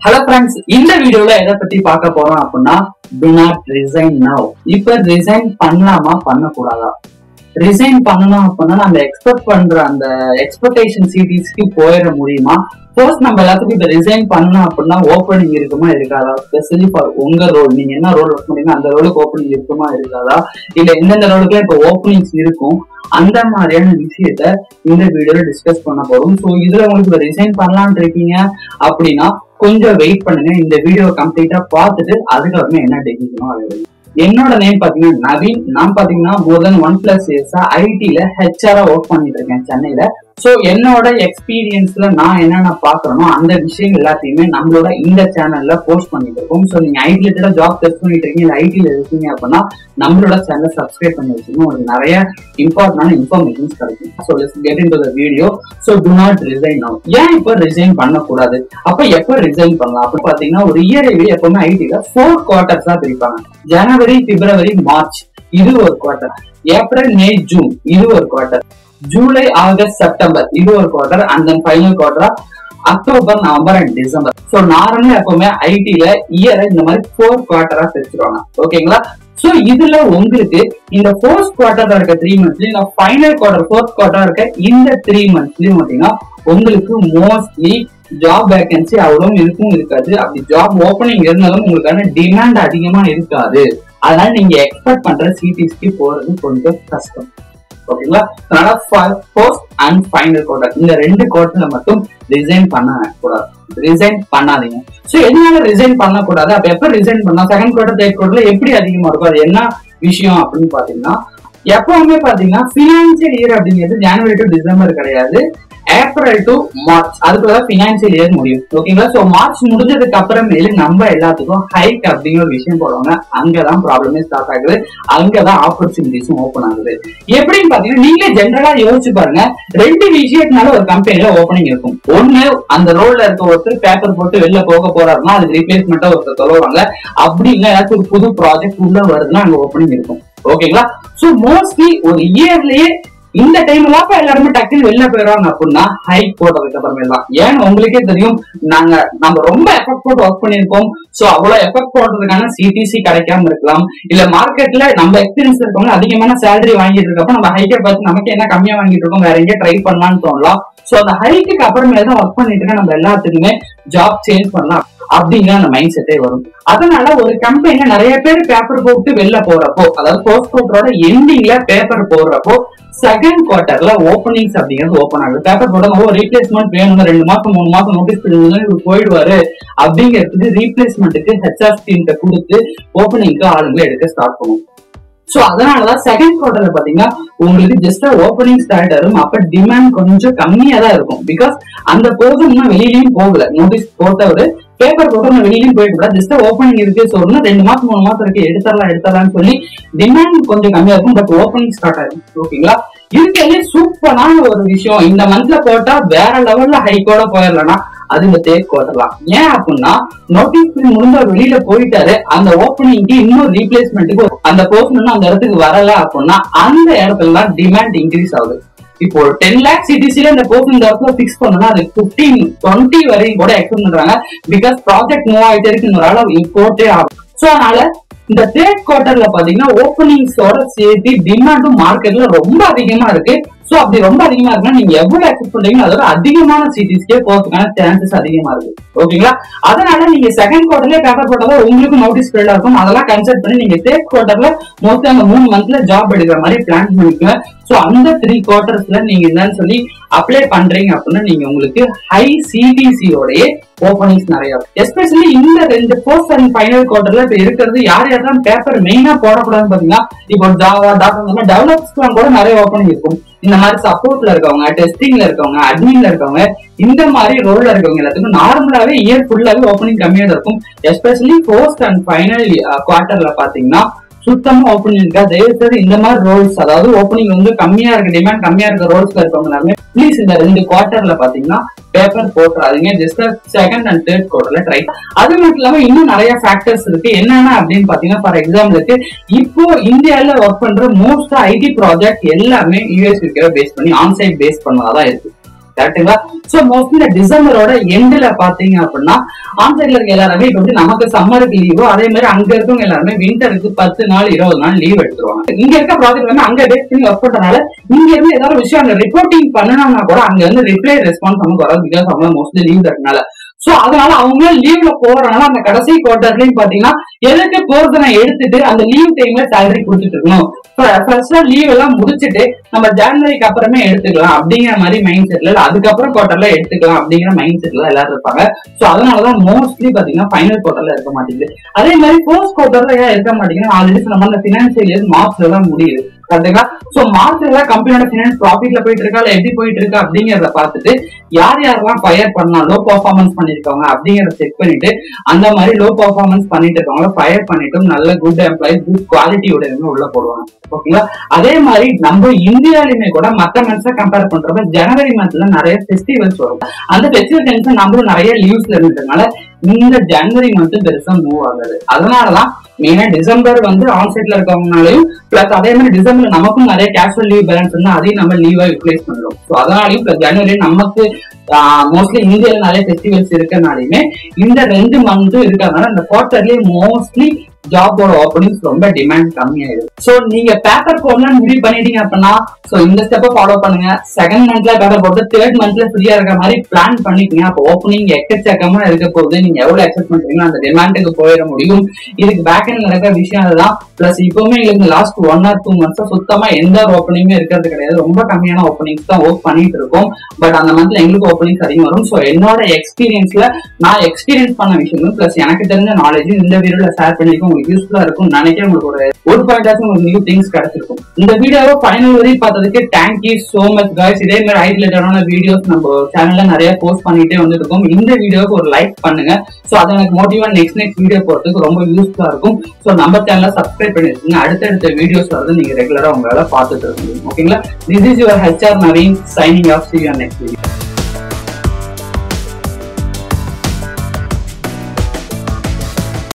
Hello friends இந்த வீடியோல எதை பத்தி பார்க்க போறோம் அப்படின்னா do not resign now இப்ப ரிசைன் பண்ணலாமா பண்ணக்கூடாதா ரிசைன் பண்ணணும் அப்படின்னா நம்ம எக்ஸ்பெக்ட் பண்ற அந்த எக்ஸ்பெக்டேஷன் சிட்டிஸ்க்கு போயிட முடியுமா ஃபர்ஸ்ட் நம்ம எல்லாத்துக்கும் இப்ப ரிசைன் பண்ணணும் அப்படின்னா ஓப்பனிங் இருக்குமா இருக்காதா ஸ்பெஷலி ஃபார் உங்க ரோல் நீங்க என்ன ரோல் ஒர்க் பண்ணீங்க அந்த ரோலுக்கு ஓப்பனிங் இருக்குமா இருக்காதா இல்ல எந்தெந்த ரோலுக்கு இப்ப ஓப்பனிங்ஸ் இருக்கும் அந்த மாதிரியான விஷயத்த இந்த வீடியோல டிஸ்கஸ் பண்ண போறோம் ஸோ இதுல உங்களுக்கு ரிசைன் பண்ணலாம்னு இருக்கீங்க அப்படின்னா கொஞ்சம் வெயிட் பண்ணுங்க இந்த வீடியோ கம்ப்ளீட்டா பார்த்துட்டு அதுக்கப்புறமா என்ன டெசிஷனோ அது எடுங்க. என்னோட நேம் பாத்தீங்கன்னா நவீன் நான் பாத்தீங்கன்னா மோர் தென் ஒன் பிளஸ் இயர்ஸா ஐடில ஹெச்ஆரா ஒர்க் பண்ணிட்டு இருக்கேன் சென்னையில சோ என்னோட எக்ஸ்பீரியன்ஸ்ல நான் என்னென்ன பாக்குறேனோ அந்த விஷயம் எல்லாத்தையுமே நம்மளோட இந்த சேனல்ல போஸ்ட் பண்ணிட்டு இருக்கோம் சோ நீங்க ஐடி ரிலேட்டடா ஜாப் டெஸ்ட் பண்ணிட்டு இருக்கீங்க இல்ல ஐடில இருக்கீங்க அப்படின்னா நம்மளோட சேனலை சப்ஸ்கிரைப் பண்ணி வச்சுக்கணும் உங்களுக்கு நிறைய இம்பார்ட்டன்டான இன்ஃபர்மேஷன்ஸ் கிடைக்கும் so let's get into the video so do not resign now ஏன் இப்போ ரிசைன் பண்ணக்கூடாது அப்ப எப்போ ரிசைன் பண்ணலாம் அப்ப பாத்தீங்கன்னா ஒரு இயர்லி எப்பவுமே ஐடில ஃபோர் குவார்டர்ஸ் தான் பிரிப்பாங்க ஜனவரி பிப்ரவரி மார்ச் இது ஒரு குவார்டர் ஏப்ரல் மே ஜூன் இது ஒரு குவார்டர் ஜூலை ஆகஸ்ட் செப்டம்பர் இது ஒரு குவார்டர் அண்ட் தென் ஃபைனல் குவார்டரா October November and December so நார்மலா எப்பவுமே ஐடில இயரை இந்த மாதிரி ஃபோர் குவார்டரா பிரிச்சிருவாங்க ஓகேங்களா சோ இதுல உங்களுக்கு இந்த ஃபோர்த் குவார்டர்ல இருக்க த்ரீ மந்த்ஸ்லயும் இந்த ஃபைனல் குவார்டர் ஃபோர்த் குவார்டர் இருக்க இந்த த்ரீ மந்த்ஸ்லயும் பாத்தீங்கன்னா உங்களுக்கு மோஸ்ட்லி ஜாப் வேகன்சி அவ்வளவும் இருக்கும் இருக்காது அப்படி ஜாப் ஓப்பனிங் இருந்தாலும் உங்களுக்கான டிமாண்ட் அதிகமா இருக்காது அதனால நீங்க எக்ஸ்பெக்ட் பண்ற சிடிஸ்க்கு போறது கொஞ்சம் கஷ்டம் ஓகேங்களா அதனால ஃபோர்த் அண்ட் ஃபைனல் குவார்டர் இந்த ரெண்டு குவார்டர்ல மட்டும் ரிசைன் பண்ண கூடாது ரிசைன் பண்ணாதீங்க சோ எதனால ரிசைன் பண்ணக்கூடாது அப்ப எப்ப ரிசைன் பண்ணா செகண்ட் குவார்டர் தேர்ட் குவார்டர்ல எப்படி அதிகமா இருக்கும் அது என்ன விஷயம் அப்படின்னு பாத்தீங்கன்னா எப்பவுமே பாத்தீங்கன்னா பினான்சியல் இயர் அப்படிங்கிறது ஜனவரி டு டிசம்பர் கிடையாது ஏப்ரல் டு மார்ச் அதுக்குள்ள பினான்சியல் இயர் முடியும் ஓகேங்களா சோ மார்ச் முடிஞ்சதுக்கு அப்புறமேலு நம்ம எல்லாத்துக்கும் ஹைக் அப்படிங்கிற ஒரு விஷயம் போடுவாங்க அங்கதான் ப்ராப்ளமே ஸ்டார்ட் ஆகுது அங்கதான் ஆப்பர்ச்சுனிட்டிஸும் ஓப்பன் ஆகுது எப்படின்னு பாத்தீங்கன்னா நீங்களே ஜென்ரலா யோசிச்சு பாருங்க ரெண்டு விஷயத்தினால ஒரு கம்பெனில ஓப்பனிங் இருக்கும் ஒண்ணு அந்த ரோல்ல இருக்க ஒருத்தர் பேப்பர் போட்டு வெளில போக போறாருன்னா அதுக்கு ரீப்ளேஸ்மெண்டா ஒருத்தர் சொல்லுவாங்க அப்படி இல்ல ஏதாச்சும் ஒரு புது ப்ராஜெக்ட் உள்ள வருதுன்னா அங்க ஓப்பனிங் இருக்கும் ஓகேங்களா சோ மோஸ்ட்லி ஒரு இயர்லயே இந்த டைம்ல அப்ப எல்லாருமே டக்குன்னு வெளில போயிடுவாங்க அப்படின்னா ஹைக் போட்டதுக்கு அப்புறமே தான் ஏன்னு உங்களுக்கே தெரியும் நாங்க நம்ம ரொம்ப எஃபெக்ட் போட்டு ஒர்க் பண்ணியிருக்கோம் சோ அவ்வளவு எஃபெக்ட் போடுறதுக்கான சிடிசி கிடைக்காம இருக்கலாம் இல்ல மார்க்கெட்ல நம்ம எக்ஸ்பீரியன்ஸ் இருக்கவங்க அதிகமான சேலரி வாங்கிட்டு இருக்கப்ப நம்ம ஹைக்கை பார்த்து நமக்கு என்ன கம்மியா வாங்கிட்டு இருக்கோம் வேற எங்கேயும் ட்ரை பண்ணலாம்னு தோணலாம் சோ அந்த ஹைக்கு அப்புறமே தான் ஒர்க் பண்ணிட்டு இருக்க நம்ம எல்லாத்துக்குமே ஜாப் சேஞ்ச் பண்ணலாம் அப்படிங்கிற அந்த மைண்ட் செட்டே வரும் அதனால ஒரு கம்பெனில நிறைய பேர் பேப்பர் போட்டு வெளில போறப்போ அதாவது போஸ்ட் குவார்டரோட எண்டிங்ல பேப்பர் போடுறப்போ செகண்ட் குவார்டர்ல ஓப்பனிங்ஸ் அப்படிங்கிறது ஓப்பன் ஆகுது பேப்பர் போட ஓ ரீப்ளேஸ்மெண்ட் வேணும் ரெண்டு மாசம் மூணு மாசம் நோட்டீஸ் பீரியட் இவர் போயிடுவாரு அப்படிங்கிறதுக்கு ரீப்ளேஸ்மெண்ட்டுக்கு ஹெச்ஆர் டீம்கிட்ட கொடுத்து ஓப்பனிங்க்கு ஆளுங்களை எடுக்க ஸ்டார்ட் பண்ணும் சோ அதனாலதான் செகண்ட் குவார்டர்ல பாத்தீங்கன்னா உங்களுக்கு ஜஸ்ட் ஓப்பனிங் ஸ்டார்ட் ஆகும் அப்ப டிமாண்ட் கொஞ்சம் கம்மியா தான் இருக்கும் பிகாஸ் அந்த போர்ஷன் வெளியிலயும் போகல நோட்டீஸ் போட்டவரு பேப்பர் போட்டு நான் வெளியிலயும் போயிட்டு ஜஸ்ட் ஓப்பனிங் இருக்கு ஸோ இன்னும் ரெண்டு மாசம் மூணு மாசம் இருக்கு எடுத்துடலாம் எடுத்துடலாம்னு சொல்லி டிமாண்ட் கொஞ்சம் கம்மியா இருக்கும் பட் ஓப்பனிங் ஸ்டார்ட் ஆகும் ஓகேங்களா இதுக்கே சூப்பரான ஒரு விஷயம் இந்த மந்த்ல போட்டா வேற லெவல்ல ஹைக்கோட போயிடலன்னா அது இந்த தேர்ட் குவார்டர்லாம் ஏன் அப்படின்னா நோட்டீஸ் முடிஞ்ச வெளியில போயிட்டாரு அந்த ஓப்பனிங்க்கு இன்னும் ரீப்ளேஸ்மெண்ட்டுக்கு அந்த பர்சன் அந்த இடத்துக்கு வரல அப்படின்னா அந்த இடத்துல தான் டிமாண்ட் இன்க்ரீஸ் ஆகுது இப்போ ஒரு டென் லேக் சிட்டிஸ்ல இந்த பர்சன் இந்த இடத்துல பிக்ஸ் பண்ணனா அது பிப்டீன் டுவெண்ட்டி வரைக்கும் கூட எக்ஸ்பெக்ட் பண்றாங்க பிகாஸ் ப்ராஜெக்ட் மூவ் ஆயிட்டே இருக்கு இன்னொரு இம்போர்ட்டே ஆகும் சோ அதனால இந்த தேர்ட் குவார்டர்ல பாத்தீங்கன்னா ஓப்பனிங்ஸோட சேர்த்து டிமாண்டும் மார்க்கெட்ல ரொம்ப அதிகமா இருக்கு சோ அப்படி ரொம்ப அதிகமா இருக்குன்னா நீங்க எவ்வளவு எக்ஸ்பெக்ட் பண்றீங்களோ அதோட அதிகமான சிட்டிஸ்க்கே போறதுக்கான சான்சஸ் அதிகமா இருக்கு ஓகேங்களா அதனால நீங்க செகண்ட் குவார்டர்ல பேப்பர் போட்டதா உங்களுக்கு நோட்டீஸ் பீரியட் இருக்கும் அதெல்லாம் கன்சிடர் பண்ணி நீங்க தேர்ட் குவார்டர்ல மோஸ்ட்லி அந்த மூணு மந்த்ல ஜாப் எடுக்கிற மாதிரி பிளான் பண்ணிக்குவேன் சோ அந்த த்ரீ குவார்டர்ஸ்ல நீங்க என்னன்னு சொல்லி அப்ளை பண்றீங்க அப்படின்னா நீங்க உங்களுக்கு ஹை சிடிசியோடய ஓப்பனிங்ஸ் நிறைய இருக்கும் எஸ்பெஷலி இந்த ரெண்டு போஸ்ட் அண்ட் ஃபைனல் குவார்டர்ல இப்ப இருக்கிறது யார் யாரெல்லாம் பேப்பர் மெயினா போடக்கூடாதுன்னு பாத்தீங்கன்னா இப்போ ஜாவா டாட்டா டெவலப்ஸ்லாம் கூட நிறைய ஓப்பனிங் இருக்கும் இந்த மாதிரி சப்போர்ட்ல இருக்கவங்க டெஸ்டிங்ல இருக்கவங்க அட்மின்ல இருக்கவங்க இந்த மாதிரி ரோல்ல இருக்கவங்க எல்லாத்துக்கும் நார்மலாவே இயர் ஃபுல்லாவே ஓப்பனிங் கம்மியா தான் இருக்கும் எஸ்பெஷலி ஃபோர்ஸ்ட் அண்ட் ஃபைனல் குவார்டர்ல பாத்தீங்கன்னா சுத்தமா ஓப்பனிங் இருக்கா தயவு செய்து இந்த மாதிரி ரோல்ஸ் அதாவது ஓப்பனிங் வந்து கம்மியா இருக்கு டிமாண்ட் கம்மியா இருக்க ரோல்ஸ்ல இருக்கவங்க எல்லாருமே ப்ளீஸ் இந்த ரெண்டு குவார்டர்ல பாத்தீங்கன்னா பேப்பர் போட்டுறாதீங்க ஜஸ்ட் செகண்ட் அண்ட் தேர்ட் குவார்டர்ல ட்ரை அது மட்டும் இல்லாம இன்னும் நிறைய ஃபேக்டர்ஸ் இருக்கு என்னென்ன அப்படின்னு பாத்தீங்கன்னா ஃபார் எக்ஸாம்பிளுக்கு இப்போ இந்தியால ஒர்க் பண்ற மோஸ்ட் ஐடி ப்ராஜெக்ட் எல்லாமே யூஎஸ் இருக்கிற பேஸ் பண்ணி ஆன்சைட் பேஸ் பண்ணாதான் இருக்கு கரெக்டுங்களா சோ மோஸ்ட்லி இந்த டிசம்பரோட எண்ட்ல பாத்தீங்க அப்படின்னா ஆன்சைட்ல இருக்க எல்லாருமே இப்ப வந்து நமக்கு சம்மருக்கு லீவோ அதே மாதிரி அங்க இருக்கவங்க எல்லாருமே விண்டருக்கு பத்து நாள் இருபது நாள் லீவ் எடுத்துருவாங்க இங்க இருக்க ப்ராஜெக்ட் வந்து அங்க பேஸ் பண்ணி ஒர்க் பண்றதுனால இங்க இருந்து ஏதாவது விஷயம் அங்க ரிப்போர்ட்டிங் பண்ணணும்னா கூட அங்க இருந்து ரிப்ளை ரெஸ்பான்ஸ் நமக்கு வராது பிகாஸ் அவங்க மோஸ்ட்லி லீவ் இருக்கனால சோ அதனால அவங்க லீவ்ல போறதுனால அந்த கடைசி குவார்டர்லயும் பாத்தீங்கன்னா எதுக்கு போறதை எடுத்துட்டு அந்த லீவ் டைம்ல சேலரி கொடுத்துட்டு இருக்கணும் ஃபர்ஸ்டா லீவ் எல்லாம் முடிச்சிட்டு நம்ம ஜனவரிக்கு அப்புறமே எடுத்துக்கலாம் அப்படிங்கிற மாதிரி மைண்ட் செட்ல இல்ல அதுக்கப்புறம் குவார்டர்ல எடுத்துக்கலாம் அப்படிங்கிற மைண்ட் செட்ல எல்லாரும் இருப்பாங்க சோ அதனாலதான் மோஸ்ட்லி பாத்தீங்கன்னா ஃபைனல் குவார்டர்ல இருக்க மாட்டேங்குது அதே மாதிரி ஃபோர்த் குவார்டர்ல ஏன் இருக்க மாட்டேங்குது ஆல்ரெடி சொன்ன மாதிரி பினான்சியல் இயர் மார்ச்ல தான் முடியுது கரெக்டுங்களா சோ மார்ச்ல கம்பெனியோட பினான்ஸ் ப்ராஃபிட்ல போயிட்டு இருக்கா இல்ல எப்படி போயிட்டு இருக்கு அப்படிங்கறத பார்த்துட்டு யார் யாரெல்லாம் ஃபயர் பண்ணா லோ பர்ஃபார்மன்ஸ் பண்ணிருக்காங்க அப்படிங்கறத செக் பண்ணிட்டு அந்த மாதிரி லோ பர்ஃபார்மன்ஸ் பண்ணிட்டு இருக்கவங்கள ஃபயர் பண்ணிட்டு நல்ல குட் எம்ப்ளாயிஸ் குட் குவாலிட்டியோட உள்ள போடுவாங்க ஓகேங்களா அதே மாதிரி நம்ம இந்தியாலுமே கூட மத்த மந்த்ஸை கம்பேர் பண்றப்ப ஜனவரி மந்த்ல நிறைய ஃபெஸ்டிவல்ஸ் வரும் அந்த ஃபெஸ்டிவல் டைம்ஸ் நம்மளும் நிறைய லீவ்ஸ்ல இருந்ததுனால இந்த ஜனவரி மந்த் பெருசா மூவ் ஆகாது அதனாலதான் மெயினா டிசம்பர் வந்து ஆன்சைட்ல இருக்கவங்கனாலையும் பிளஸ் அதே மாதிரி டிசம்பர் நமக்கும் நிறைய கேஷுவல் லீவ் பேலன்ஸ் இருந்தா அதையும் நம்ம லீவா யூட்டிலைஸ் பண்றோம் ஸோ அதனாலையும் பிளஸ் ஜனவரி நமக்கு மோஸ்ட்லி இந்தியால நிறைய ஃபெஸ்டிவல்ஸ் இருக்கனாலையுமே இந்த ரெண்டு மந்த்தும் இருக்கிறதுனால இந்த குவார்டர்லயே மோஸ்ட்லி ஜாபோட ஓப்பனிங்ஸ் ரொம்ப டிமாண்ட் கம்மியாயிடும் சோ நீங்க பேப்பர் போடலாம் முடிவு பண்ணிட்டீங்க அப்படின்னா சோ இந்த ஸ்டெப்பை ஃபாலோ பண்ணுங்க செகண்ட் மந்த்ல பேப்பர் போட்டு தேர்ட் மந்த்ல ஃப்ரீயா இருக்க மாதிரி பிளான் பண்ணிக்கங்க அப்போ ஓப்பனிங் எக்கச்சக்கமா இருக்க போகுது நீங்க எவ்வளவு எக்ஸப்ட் பண்றீங்களோ அந்த டிமாண்டுக்கு போயிட முடியும் இதுக்கு பேக் எண்ட் நடக்கிற விஷயம் அதுதான் பிளஸ் இப்பவுமே எங்களுக்கு last one or two months சுத்தமா எந்த ஒரு ஓப்பனிங்குமே இருக்கிறது கிடையாது ரொம்ப கம்மியான ஓப்பனிங்ஸ் தான் ஒர்க் பண்ணிட்டு இருக்கோம் பட் அந்த மந்த்ல எங்களுக்கு ஓப்பனிங்ஸ் அதிகம் வரும் ஸோ என்னோட எக்ஸ்பீரியன்ஸ்ல நான் எக்ஸ்பீரியன்ஸ் பண்ண விஷயங்களும் பிளஸ் எனக்கு தெரிஞ்ச நாலேஜும் இந்த வீடியோல ஷேர் பண்ணிருக்கோம் உங்களுக்கு யூஸ்ஃபுல்லா இருக்கும் நினைக்கிறேன் உங்களுக்கு ஒரு ஒரு பாயிண்டாச்சும் உங்களுக்கு நியூ திங்ஸ் கிடைச்சிருக்கும் இந்த வீடியோவை ஃபைனல் வரையும் பார்த்ததுக்கு தேங்க்யூ சோ மச் காய்ஸ் இதே மாதிரி ஹை ரிலேட்டடான வீடியோஸ் நம்ம சேனல்ல நிறைய போஸ்ட் பண்ணிட்டே வந்துட்டு இருக்கோம் இந்த வீடியோவுக்கு ஒரு லைக் பண்ணுங்க ஸோ அது எனக்கு மோட்டிவா நெக்ஸ்ட் நெக்ஸ்ட் வீடியோ போறதுக்கு ரொம்ப யூஸ்ஃபுல்லா இருக்கும் ஸோ நம்ம சேனலை சப்ஸ்கிரைப் பண்ணி வச்சுங்க அடுத்தடுத்த வீடியோஸ் வந்து நீங்க ரெகுலரா உங்களால பார்த்துட்டு இருக்க முடியும் ஓகேங்களா this is your HR Naveen signing off see your next video